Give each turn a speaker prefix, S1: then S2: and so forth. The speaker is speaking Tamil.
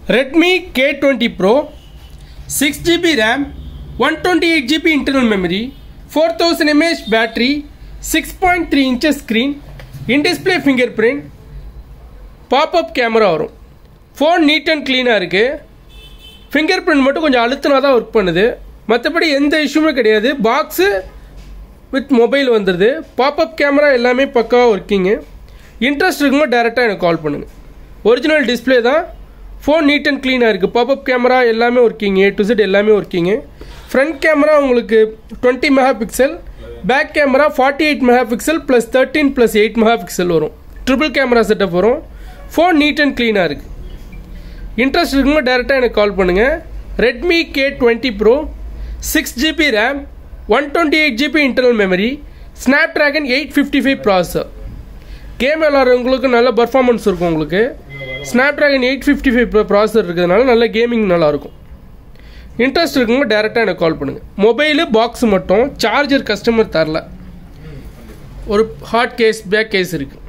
S1: Redmi K twenty Pro six GB RAM one twenty eight GB internal memory four thousand mAh battery six point three inches screen in display fingerprint popup camera வரும் ஃபோன் நீட் அண்ட் க்ளீனாக இருக்குது ஃபிங்கர் பிரிண்ட் மட்டும் கொஞ்சம் அழுத்தினா தான் ஒர்க் பண்ணுது மற்றபடி எந்த இஷ்யூமே கிடையாது பாக்ஸு வித் மொபைல் வந்துடுது பாப்அப் கேமரா எல்லாமே பக்காவாக ஒர்க்கிங்கு இன்ட்ரெஸ்ட் இருக்கும்போது டேரெக்டாக எனக்கு கால் பண்ணுங்கள் ஒரிஜினல் டிஸ்பிளே தான் ஃபோன் நீட் அண்ட் க்ளீனாக இருக்குது பாப்அப் கேமரா எல்லாமே ஒர்க்கிங் ஏ டு செட் எல்லாமே ஒர்க்கிங்கு ஃப்ரண்ட் கேமரா உங்களுக்கு twenty mega pixel back camera forty eight mega pixel plus thirteen plus eight mega pixel வரும் ட்ரிபிள் கேமரா செட்டப் வரும் ஃபோன் நீட் அண்ட் க்ளீனாக இருக்குது இன்ட்ரெஸ்ட் இருக்கும்போது டேரெக்டாக எனக்கு கால் பண்ணுங்கள் Redmi K twenty Pro six GB RAM one twenty eight GB internal memory Snapdragon eight fifty five processor game விளாட்றவங்களுக்கு நல்ல பர்ஃபார்மன்ஸ் இருக்கும் உங்களுக்கு Snapdragon eight fifty five processor இருக்கிறதுனால நல்ல கேமிங் நல்லாயிருக்கும் இன்ட்ரெஸ்ட் இருக்கும்போது டேரெக்டாக எனக்கு கால் பண்ணுங்கள் மொபைலு பாக்ஸ் மட்டும் சார்ஜர் கஸ்டமர் தரல ஒரு ஹாட் கேஸ் பேக் கேஸ் இருக்குது